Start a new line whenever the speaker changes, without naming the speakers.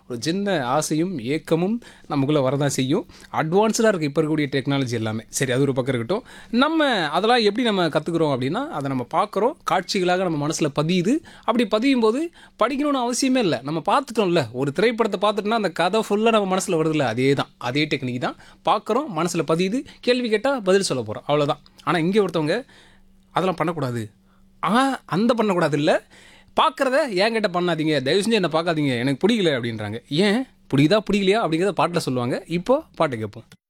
ஒரு சின்ன ஆசையும் ஏக்கமும் நமக்குள்ளே வரதான் செய்யும் அட்வான்ஸ்டாக இருக்குது இப்போ இருக்கக்கூடிய டெக்னாலஜி எல்லாமே சரி அது ஒரு பக்கம் இருக்கட்டும் நம்ம அதெல்லாம் எப்படி நம்ம கற்றுக்குறோம் அப்படின்னா அதை நம்ம பார்க்குறோம் காட்சிகளாக நம்ம மனசில் பதியுது அப்படி பதியும் போது படிக்கணும்னு அவசியமே இல்லை நம்ம பார்த்துட்டோம்ல ஒரு திரைப்படத்தை பார்த்துட்டோம்னா அந்த கதை ஃபுல்லாக நம்ம மனசில் வருதுல்ல அதே தான் அதே டெக்னிக் தான் பார்க்குறோம் மனசில் பதியுது கேள்வி கேட்டால் பதில் சொல்ல போகிறோம் அவ்வளோதான் ஆனால் இங்கே ஒருத்தவங்க அதெல்லாம் பண்ணக்கூடாது ஆ அந்த பண்ணக்கூடாது இல்லை பார்க்குறத என்கிட்ட பண்ணாதீங்க தயவு செஞ்சு என்னை பார்க்காதீங்க எனக்கு பிடிக்கல அப்படின்றாங்க ஏன் பிடிக்குதா பிடிக்கலையா அப்படிங்கிறத பாட்டில் சொல்லுவாங்க இப்போ பாட்டு கேட்போம்